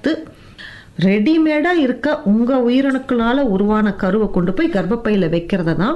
வளர்த்து ரெடிமேடாக இருக்க உங்கள் உயிரணுக்களால் உருவான கருவை கொண்டு போய் கர்ப்பப்பையில் வைக்கிறது தான்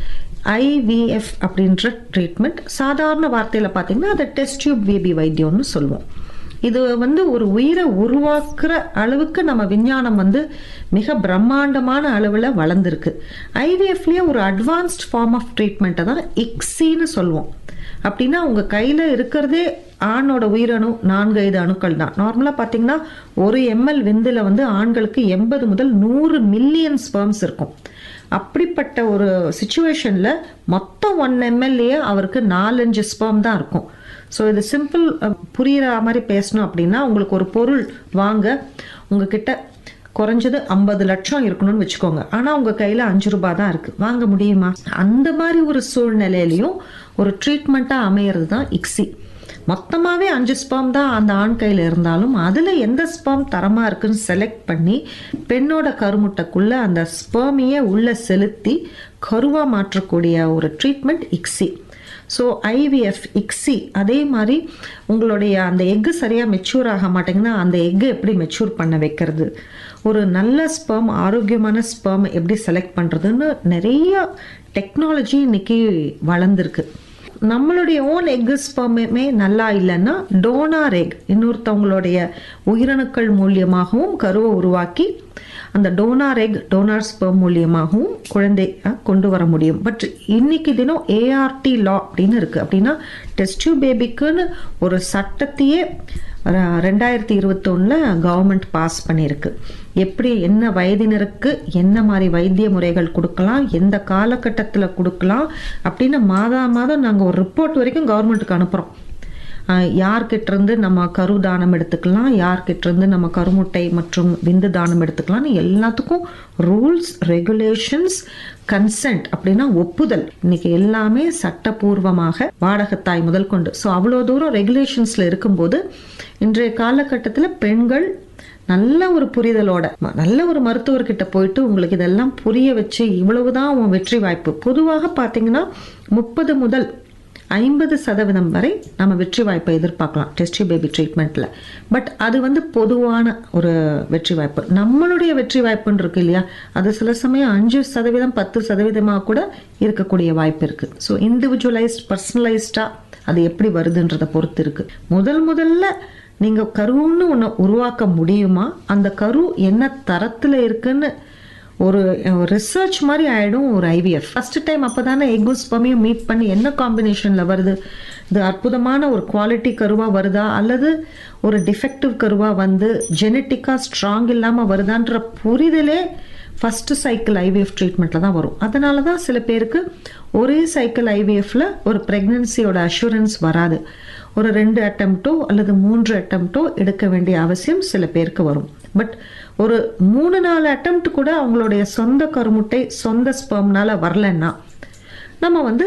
ஐவிஎஃப் அப்படின்ற ட்ரீட்மெண்ட் சாதாரண வார்த்தையில் பார்த்தீங்கன்னா அதை டெஸ்ட் டியூப் பேபி வைத்தியம்னு சொல்லுவோம் இது வந்து ஒரு உயிரை உருவாக்குற அளவுக்கு நம்ம விஞ்ஞானம் வந்து மிக பிரம்மாண்டமான அளவில் வளர்ந்துருக்கு ஐவிஎஃப்லேயே ஒரு அட்வான்ஸ்ட் ஃபார்ம் ஆஃப் ட்ரீட்மெண்ட்டை தான் இக்ஸின்னு சொல்லுவோம் அப்படின்னா உங்கள் கையில் இருக்கிறதே ஆணோட உயிரணு நான்கு ஐந்து அணுக்கள் தான் நார்மலாக பார்த்தீங்கன்னா ஒரு எம்எல் விந்தில் வந்து ஆண்களுக்கு எண்பது முதல் நூறு மில்லியன் ஸ்பெர்ம்ஸ் இருக்கும் அப்படிப்பட்ட ஒரு சுச்சுவேஷனில் மொத்தம் ஒன் எம்எல்ஏ அவருக்கு நாலஞ்சு ஸ்பெர்ம் தான் இருக்கும் ஸோ இது சிம்பிள் புரிகிற மாதிரி பேசணும் அப்படின்னா உங்களுக்கு ஒரு பொருள் வாங்க உங்ககிட்ட குறைஞ்சது ஐம்பது லட்சம் இருக்கணும்னு வச்சுக்கோங்க ஆனால் உங்கள் கையில் அஞ்சு ரூபாய் தான் இருக்குது வாங்க முடியுமா அந்த மாதிரி ஒரு சூழ்நிலையிலையும் ஒரு ட்ரீட்மெண்ட்டாக அமையிறது தான் இக்ஸி மொத்தமாகவே அஞ்சு ஸ்பெர்ம் தான் அந்த ஆண் கையில் இருந்தாலும் அதில் எந்த ஸ்பெர்ம் தரமாக இருக்குன்னு செலக்ட் பண்ணி பெண்ணோட கருமுட்டைக்குள்ளே அந்த ஸ்பெர்மையே உள்ளே செலுத்தி கருவாக மாற்றக்கூடிய ஒரு treatment ICSI so IVF ICSI அதே மாதிரி உங்களுடைய அந்த எக்கு சரியாக மெச்சூர் ஆக மாட்டேங்குன்னா அந்த எக்கு எப்படி மெச்சூர் பண்ண வைக்கிறது ஒரு நல்ல ஸ்பெர்ம் ஆரோக்கியமான ஸ்பெர்ம் எப்படி செலக்ட் பண்ணுறதுன்னு நிறைய டெக்னாலஜி இன்னைக்கு வளர்ந்துருக்கு நம்மளுடைய ஓன் எக்கு ஸ்பெர்மே நல்லா இல்லைன்னா டோனார் எக் இன்னொருத்தவங்களுடைய உயிரணுக்கள் மூலியமாகவும் கருவை உருவாக்கி அந்த டோனார் எக் டோனார் ஸ்பெர்ம் மூலியமாகவும் குழந்தை கொண்டு வர முடியும் பட் இன்னைக்கு தினம் ஏஆர்டி லா அப்படின்னு இருக்கு அப்படின்னா டெஸ்டியூ பேபிக்குன்னு ஒரு சட்டத்தையே ரெண்டாயிரத்தி இருபத்தொன்னில் கவர்மெண்ட் பாஸ் பண்ணியிருக்கு எப்படி என்ன வயதினருக்கு என்ன மாதிரி வைத்திய முறைகள் கொடுக்கலாம் எந்த காலகட்டத்தில் கொடுக்கலாம் அப்படின்னு மாதா மாதம் நாங்கள் ஒரு ரிப்போர்ட் வரைக்கும் கவர்மெண்ட்டுக்கு அனுப்புகிறோம் யார்கிட்டருந்து நம்ம கரு தானம் எடுத்துக்கலாம் யார்கிட்டருந்து நம்ம கருமுட்டை மற்றும் விந்து தானம் எடுத்துக்கலாம்னு எல்லாத்துக்கும் ரூல்ஸ் ரெகுலேஷன்ஸ் கன்சென்ட் அப்படின்னா ஒப்புதல் இன்னைக்கு எல்லாமே சட்டபூர்வமாக வாடகத்தாய் முதல் கொண்டு ஸோ அவ்வளோ தூரம் ரெகுலேஷன்ஸில் இருக்கும்போது இன்றைய காலகட்டத்தில் பெண்கள் நல்ல ஒரு புரிதலோட நல்ல ஒரு மருத்துவர்கிட்ட போயிட்டு உங்களுக்கு இதெல்லாம் புரிய வச்சு இவ்வளவுதான் உன் வெற்றி வாய்ப்பு பொதுவாக பார்த்தீங்கன்னா முப்பது முதல் ஐம்பது சதவீதம் வரை நம்ம வெற்றி வாய்ப்பை எதிர்பார்க்கலாம் டெஸ்டி பேபி ட்ரீட்மெண்ட்டில் பட் அது வந்து பொதுவான ஒரு வெற்றி வாய்ப்பு நம்மளுடைய வெற்றி வாய்ப்புன்னு இருக்கு இல்லையா அது சில சமயம் அஞ்சு சதவீதம் பத்து சதவீதமாக கூட இருக்கக்கூடிய வாய்ப்பு இருக்குது ஸோ இண்டிவிஜுவலைஸ்ட் பர்சனலைஸ்டாக அது எப்படி வருதுன்றதை பொறுத்து இருக்குது முதல் முதல்ல நீங்கள் கருன்னு ஒன்று உருவாக்க முடியுமா அந்த கரு என்ன தரத்தில் இருக்குன்னு ஒரு ரிசர்ச் மாதிரி ஆகிடும் ஒரு ஐவிஎஃப் ஃபர்ஸ்ட் டைம் அப்போ தானே எக்கும் ஸ்பமையும் மீட் பண்ணி என்ன காம்பினேஷனில் வருது இது அற்புதமான ஒரு குவாலிட்டி கருவாக வருதா அல்லது ஒரு டிஃபெக்டிவ் கருவாக வந்து ஜெனட்டிக்காக ஸ்ட்ராங் இல்லாமல் வருதான்ற புரிதலே ஃபஸ்ட்டு சைக்கிள் ஐவிஎஃப் ட்ரீட்மெண்ட்டில் தான் வரும் அதனால தான் சில பேருக்கு ஒரே சைக்கிள் ஐவிஎஃப்ல ஒரு ப்ரெக்னென்சியோட அஷூரன்ஸ் வராது ஒரு ரெண்டு அட்டம்ப்டோ அல்லது மூன்று அட்டம்ப்டோ எடுக்க வேண்டிய அவசியம் சில பேருக்கு வரும் பட் ஒரு மூணு நாலு அட்டம்ப்ட் கூட அவங்களுடைய சொந்த கருமுட்டை சொந்த ஸ்பெர்ம்னால வரலன்னா நம்ம வந்து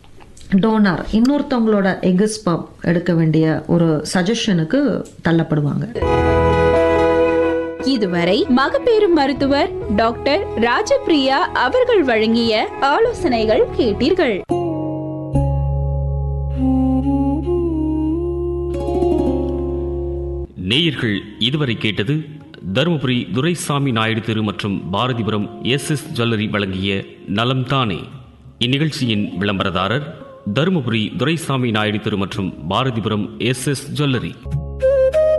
டோனார் இன்னொருத்தவங்களோட எக் ஸ்பெர்ம் எடுக்க வேண்டிய ஒரு சஜஷனுக்கு தள்ளப்படுவாங்க இதுவரை மகப்பேறு மருத்துவர் டாக்டர் ராஜபிரியா அவர்கள் வழங்கிய ஆலோசனைகள் கேட்டீர்கள் நேயர்கள் இதுவரை கேட்டது தருமபுரி துரைசாமி நாயுடு தெரு மற்றும் பாரதிபுரம் எஸ் எஸ் ஜுவல்லரி வழங்கிய நலம் தானே இந்நிகழ்ச்சியின் விளம்பரதாரர் தருமபுரி துரைசாமி நாயுடு தெரு மற்றும் பாரதிபுரம் எஸ் எஸ் ஜுவல்லரி